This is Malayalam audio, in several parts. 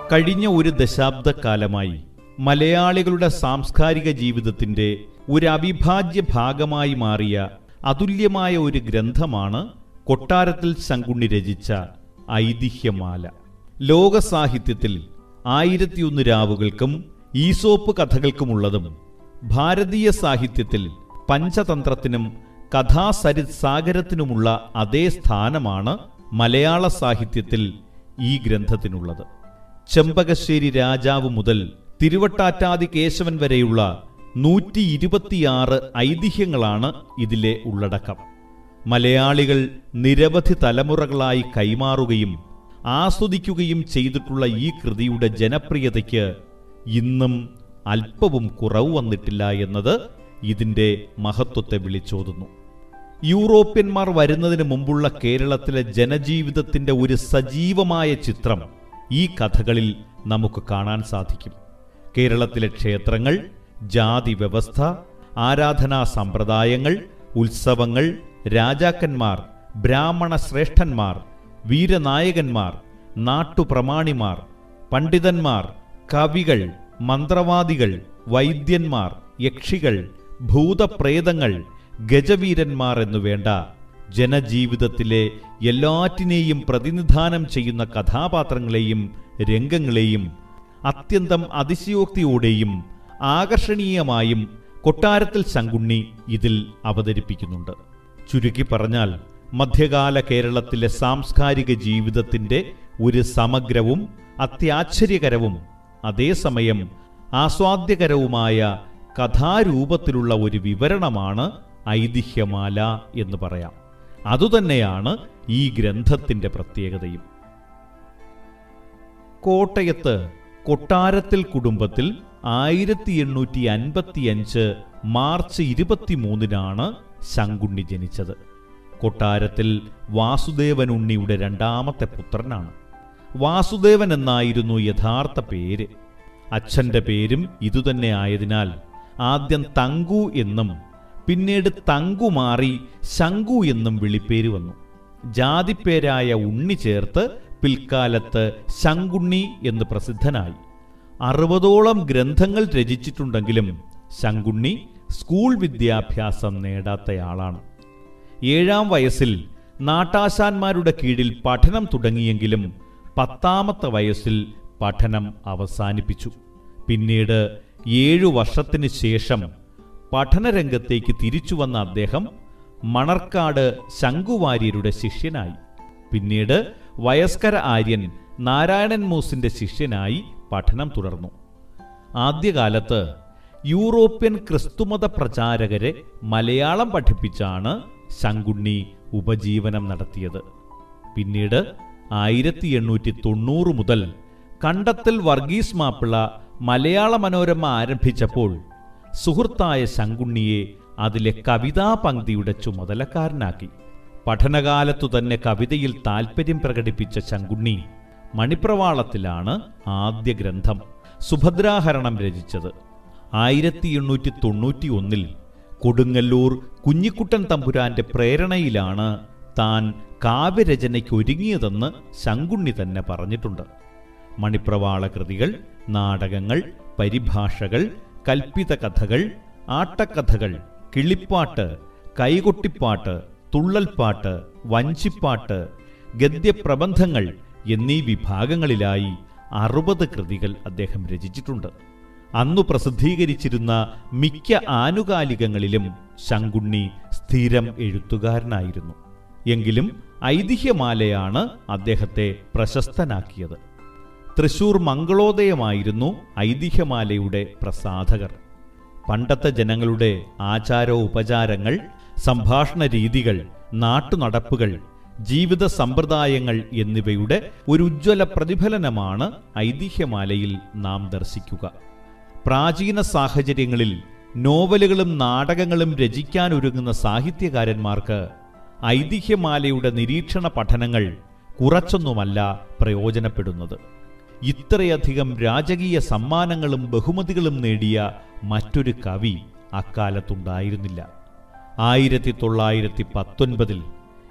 കഴിഞ്ഞ ഒരു ദശാബ്ദക്കാലമായി മലയാളികളുടെ സാംസ്കാരിക ജീവിതത്തിന്റെ ഒരു അവിഭാജ്യ ഭാഗമായി മാറിയ അതുല്യമായ ഒരു ഗ്രന്ഥമാണ് കൊട്ടാരത്തിൽ ശങ്കുണ്ണി രചിച്ച ഐതിഹ്യമാല ലോക സാഹിത്യത്തിൽ ആയിരത്തിയൊന്ന് രാവുകൾക്കും ഈസോപ്പ് കഥകൾക്കുമുള്ളതും ഭാരതീയ സാഹിത്യത്തിൽ പഞ്ചതന്ത്രത്തിനും കഥാസരിത് സാഗരത്തിനുമുള്ള അതേ സ്ഥാനമാണ് മലയാള സാഹിത്യത്തിൽ ഈ ഗ്രന്ഥത്തിനുള്ളത് ചെമ്പകശ്ശേരി രാജാവ് മുതൽ തിരുവട്ടാറ്റാതി കേശവൻ വരെയുള്ള നൂറ്റി ഇരുപത്തിയാറ് ഐതിഹ്യങ്ങളാണ് ഇതിലെ ഉള്ളടക്കം മലയാളികൾ നിരവധി തലമുറകളായി കൈമാറുകയും ആസ്വദിക്കുകയും ചെയ്തിട്ടുള്ള ഈ കൃതിയുടെ ജനപ്രിയതയ്ക്ക് ഇന്നും അല്പവും കുറവ് വന്നിട്ടില്ല എന്നത് ഇതിന്റെ മഹത്വത്തെ വിളിച്ചോതുന്നു യൂറോപ്യന്മാർ വരുന്നതിന് മുമ്പുള്ള കേരളത്തിലെ ജനജീവിതത്തിന്റെ ഒരു സജീവമായ ചിത്രം ഈ കഥകളിൽ നമുക്ക് കാണാൻ സാധിക്കും കേരളത്തിലെ ക്ഷേത്രങ്ങൾ ജാതി വ്യവസ്ഥ ആരാധനാ സമ്പ്രദായങ്ങൾ ഉത്സവങ്ങൾ രാജാക്കന്മാർ ബ്രാഹ്മണ ശ്രേഷ്ഠന്മാർ വീരനായകന്മാർ നാട്ടുപ്രമാണിമാർ പണ്ഡിതന്മാർ കവികൾ മന്ത്രവാദികൾ വൈദ്യന്മാർ യക്ഷികൾ ഭൂതപ്രേതങ്ങൾ ഗജവീരന്മാർ എന്നു വേണ്ട ജനജീവിതത്തിലെ എല്ലാറ്റിനെയും പ്രതിനിധാനം ചെയ്യുന്ന കഥാപാത്രങ്ങളെയും രംഗങ്ങളെയും അത്യന്തം അതിശയോക്തിയോടെയും ആകർഷണീയമായും കൊട്ടാരത്തിൽ ശങ്കുണ്ണി ഇതിൽ അവതരിപ്പിക്കുന്നുണ്ട് ചുരുക്കി പറഞ്ഞാൽ മധ്യകാല കേരളത്തിലെ സാംസ്കാരിക ജീവിതത്തിന്റെ ഒരു സമഗ്രവും അത്യാശ്ചര്യകരവും അതേസമയം ആസ്വാദ്യകരവുമായ കഥാരൂപത്തിലുള്ള ഒരു വിവരണമാണ് ഐതിഹ്യമാല എന്ന് പറയാം അതുതന്നെയാണ് ഈ ഗ്രന്ഥത്തിന്റെ പ്രത്യേകതയും കോട്ടയത്ത് കൊട്ടാരത്തിൽ കുടുംബത്തിൽ ആയിരത്തി എണ്ണൂറ്റി അൻപത്തിയഞ്ച് മാർച്ച് ഇരുപത്തിമൂന്നിനാണ് ശങ്കുണ്ണി ജനിച്ചത് കൊട്ടാരത്തിൽ വാസുദേവൻ ഉണ്ണിയുടെ രണ്ടാമത്തെ പുത്രനാണ് വാസുദേവൻ എന്നായിരുന്നു യഥാർത്ഥ പേര് അച്ഛന്റെ പേരും ഇതുതന്നെ ആയതിനാൽ ആദ്യം തങ്കു എന്നും പിന്നീട് തങ്കു മാറി ശങ്കു എന്നും വിളിപ്പേര് വന്നു ജാതിപ്പേരായ ഉണ്ണി ചേർത്ത് പിൽക്കാലത്ത് ശങ്കുണ്ണി എന്ന് പ്രസിദ്ധനായി അറുപതോളം ഗ്രന്ഥങ്ങൾ രചിച്ചിട്ടുണ്ടെങ്കിലും ശങ്കുണ്ണി സ്കൂൾ വിദ്യാഭ്യാസം നേടാത്തയാളാണ് ഏഴാം വയസ്സിൽ നാട്ടാശാന്മാരുടെ കീഴിൽ പഠനം തുടങ്ങിയെങ്കിലും പത്താമത്തെ വയസ്സിൽ പഠനം അവസാനിപ്പിച്ചു പിന്നീട് ഏഴു വർഷത്തിന് ശേഷം പഠനരംഗത്തേക്ക് തിരിച്ചു വന്ന അദ്ദേഹം മണർക്കാട് ശങ്കുവാര്യരുടെ ശിഷ്യനായി പിന്നീട് വയസ്കര ആര്യൻ നാരായണൻ മൂസിന്റെ ശിഷ്യനായി പഠനം തുടർന്നു ആദ്യകാലത്ത് യൂറോപ്യൻ ക്രിസ്തുമത പ്രചാരകരെ മലയാളം പഠിപ്പിച്ചാണ് ശങ്കുണ്ണി ഉപജീവനം നടത്തിയത് പിന്നീട് ആയിരത്തി എണ്ണൂറ്റി തൊണ്ണൂറ് മുതൽ കണ്ടത്തിൽ വർഗീസ് മാപ്പിള മലയാള മനോരമ ആരംഭിച്ചപ്പോൾ സുഹൃത്തായ ശങ്കുണ്ണിയെ അതിലെ കവിതാ പങ്ക്തിയുടെ ചുമതലക്കാരനാക്കി പഠനകാലത്തു തന്നെ കവിതയിൽ താൽപ്പര്യം പ്രകടിപ്പിച്ച ശങ്കുണ്ണി മണിപ്രവാളത്തിലാണ് ആദ്യ ഗ്രന്ഥം സുഭദ്രാഹരണം രചിച്ചത് ആയിരത്തി എണ്ണൂറ്റി തൊണ്ണൂറ്റി ഒന്നിൽ കൊടുങ്ങല്ലൂർ കുഞ്ഞിക്കുട്ടൻ തമ്പുരാന്റെ പ്രേരണയിലാണ് താൻ കാവ്യരചനയ്ക്ക് ഒരുങ്ങിയതെന്ന് ശങ്കുണ്ണി തന്നെ പറഞ്ഞിട്ടുണ്ട് മണിപ്രവാള കൃതികൾ നാടകങ്ങൾ പരിഭാഷകൾ കൽപ്പിത കഥകൾ ആട്ടക്കഥകൾ കിളിപ്പാട്ട് കൈകൊട്ടിപ്പാട്ട് തുള്ളൽപ്പാട്ട് വഞ്ചിപ്പാട്ട് ഗദ്യപ്രബന്ധങ്ങൾ എന്നീ വിഭാഗങ്ങളിലായി അറുപത് കൃതികൾ അദ്ദേഹം രചിച്ചിട്ടുണ്ട് അന്നു പ്രസിദ്ധീകരിച്ചിരുന്ന മിക്ക ആനുകാലികങ്ങളിലും ശങ്കുണ്ണി സ്ഥിരം എഴുത്തുകാരനായിരുന്നു എങ്കിലും ഐതിഹ്യമാലയാണ് അദ്ദേഹത്തെ പ്രശസ്തനാക്കിയത് തൃശൂർ മംഗളോദയമായിരുന്നു ഐതിഹ്യമാലയുടെ പ്രസാധകർ പണ്ടത്തെ ജനങ്ങളുടെ ആചാര ഉപചാരങ്ങൾ സംഭാഷണ രീതികൾ നാട്ടുനടപ്പുകൾ ജീവിത സമ്പ്രദായങ്ങൾ എന്നിവയുടെ ഒരു ഉജ്ജ്വല പ്രതിഫലനമാണ് ഐതിഹ്യമാലയിൽ നാം ദർശിക്കുക പ്രാചീന സാഹചര്യങ്ങളിൽ നോവലുകളും നാടകങ്ങളും രചിക്കാനൊരുങ്ങുന്ന സാഹിത്യകാരന്മാർക്ക് ഐതിഹ്യമാലയുടെ നിരീക്ഷണ പഠനങ്ങൾ കുറച്ചൊന്നുമല്ല പ്രയോജനപ്പെടുന്നത് ഇത്രയധികം രാജകീയ സമ്മാനങ്ങളും ബഹുമതികളും നേടിയ മറ്റൊരു കവി അക്കാലത്തുണ്ടായിരുന്നില്ല ആയിരത്തി തൊള്ളായിരത്തി പത്തൊൻപതിൽ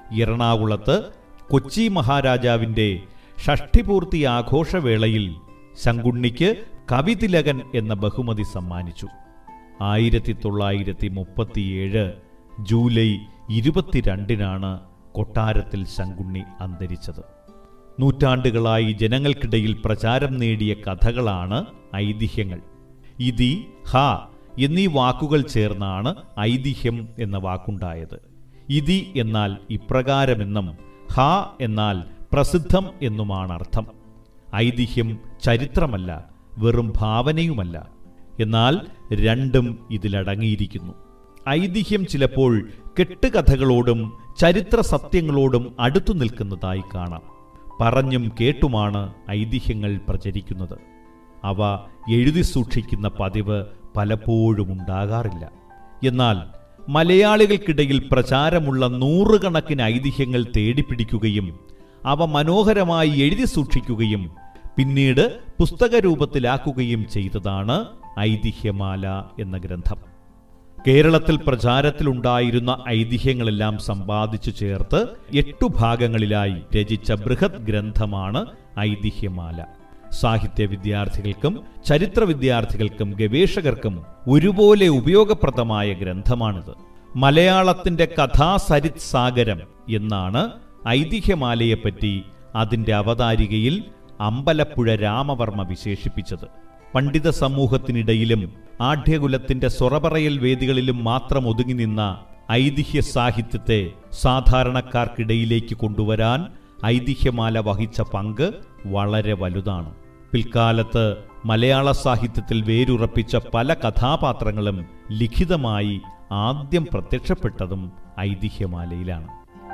എറണാകുളത്ത് കൊച്ചി മഹാരാജാവിൻ്റെ ഷഷ്ടിപൂർത്തി ആഘോഷവേളയിൽ ശങ്കുണ്ണിക്ക് കവിതിലകൻ എന്ന ബഹുമതി സമ്മാനിച്ചു ആയിരത്തി തൊള്ളായിരത്തി മുപ്പത്തിയേഴ് ജൂലൈ ഇരുപത്തിരണ്ടിനാണ് കൊട്ടാരത്തിൽ ശങ്കുണ്ണി അന്തരിച്ചത് നൂറ്റാണ്ടുകളായി ജനങ്ങൾക്കിടയിൽ പ്രചാരം നേടിയ കഥകളാണ് ഐതിഹ്യങ്ങൾ ഇതി ഹ എന്നീ വാക്കുകൾ ചേർന്നാണ് ഐതിഹ്യം എന്ന വാക്കുണ്ടായത് ഇതി എന്നാൽ ഇപ്രകാരമെന്നും ഹ എന്നാൽ പ്രസിദ്ധം എന്നുമാണ് അർത്ഥം ഐതിഹ്യം ചരിത്രമല്ല വെറും ഭാവനയുമല്ല എന്നാൽ രണ്ടും ഇതിലടങ്ങിയിരിക്കുന്നു ഐതിഹ്യം ചിലപ്പോൾ കെട്ടുകഥകളോടും ചരിത്ര സത്യങ്ങളോടും അടുത്തു നിൽക്കുന്നതായി കാണാം പറഞ്ഞും കേട്ടുമാണ് ഐതിഹ്യങ്ങൾ പ്രചരിക്കുന്നത് അവ എഴുതി സൂക്ഷിക്കുന്ന പതിവ് പലപ്പോഴും ഉണ്ടാകാറില്ല എന്നാൽ മലയാളികൾക്കിടയിൽ പ്രചാരമുള്ള നൂറുകണക്കിന് ഐതിഹ്യങ്ങൾ തേടിപ്പിടിക്കുകയും അവ മനോഹരമായി എഴുതി സൂക്ഷിക്കുകയും പിന്നീട് പുസ്തക രൂപത്തിലാക്കുകയും ചെയ്തതാണ് ഐതിഹ്യമാല എന്ന ഗ്രന്ഥം കേരളത്തിൽ പ്രചാരത്തിലുണ്ടായിരുന്ന ഐതിഹ്യങ്ങളെല്ലാം സമ്പാദിച്ചു ചേർത്ത് എട്ടു ഭാഗങ്ങളിലായി രചിച്ച ബൃഹത് ഗ്രന്ഥമാണ് ഐതിഹ്യമാല സാഹിത്യ വിദ്യാർത്ഥികൾക്കും ചരിത്ര വിദ്യാർത്ഥികൾക്കും ഗവേഷകർക്കും ഒരുപോലെ ഉപയോഗപ്രദമായ ഗ്രന്ഥമാണിത് മലയാളത്തിന്റെ കഥാസരിത് സാഗരം എന്നാണ് ഐതിഹ്യമാലയെപ്പറ്റി അതിന്റെ അവതാരികയിൽ അമ്പലപ്പുഴ രാമവർമ്മ വിശേഷിപ്പിച്ചത് പണ്ഡിത സമൂഹത്തിനിടയിലും ആഢ്യകുലത്തിന്റെ സൊറപറയൽ വേദികളിലും മാത്രം ഒതുങ്ങി നിന്ന ഐതിഹ്യ സാഹിത്യത്തെ സാധാരണക്കാർക്കിടയിലേക്ക് കൊണ്ടുവരാൻ ഐതിഹ്യമാല വഹിച്ച പങ്ക് വളരെ വലുതാണ് പിൽക്കാലത്ത് മലയാള സാഹിത്യത്തിൽ വേരുറപ്പിച്ച പല കഥാപാത്രങ്ങളും ലിഖിതമായി ആദ്യം പ്രത്യക്ഷപ്പെട്ടതും ഐതിഹ്യമാലയിലാണ്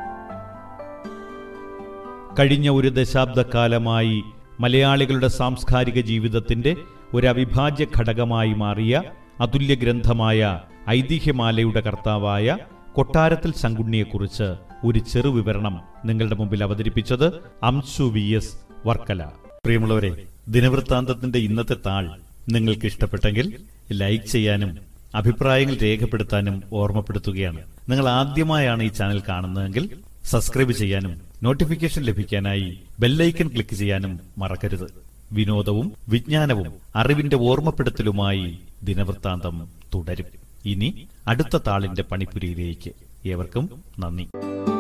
കഴിഞ്ഞ ഒരു ദശാബ്ദക്കാലമായി മലയാളികളുടെ സാംസ്കാരിക ജീവിതത്തിന്റെ ഒരു അവിഭാജ്യ ഘടകമായി മാറിയ അതുല്യ ഗ്രന്ഥമായ ഐതിഹ്യമാലയുടെ കർത്താവായ കൊട്ടാരത്തിൽ ശങ്കുണ്ണിയെക്കുറിച്ച് ഒരു ചെറു വിവരണം നിങ്ങളുടെ മുമ്പിൽ അവതരിപ്പിച്ചത് അംശു വി എസ് വർക്കല പ്രിയമുള്ളവരെ ദിനവൃത്താന്തത്തിന്റെ ഇന്നത്തെ താൾ നിങ്ങൾക്ക് ഇഷ്ടപ്പെട്ടെങ്കിൽ ലൈക്ക് ചെയ്യാനും അഭിപ്രായങ്ങൾ രേഖപ്പെടുത്താനും ഓർമ്മപ്പെടുത്തുകയാണ് നിങ്ങൾ ആദ്യമായാണ് ഈ ചാനൽ കാണുന്നതെങ്കിൽ സബ്സ്ക്രൈബ് ചെയ്യാനും നോട്ടിഫിക്കേഷൻ ലഭിക്കാനായി ബെല്ലൈക്കൺ ക്ലിക്ക് ചെയ്യാനും മറക്കരുത് വിനോദവും വിജ്ഞാനവും അറിവിന്റെ ഓർമ്മപ്പെടുത്തലുമായി ദിനവൃത്താന്തം തുടരും ഇനി അടുത്ത താളിന്റെ പണിപ്പുരയിലേക്ക് ഏവർക്കും നന്ദി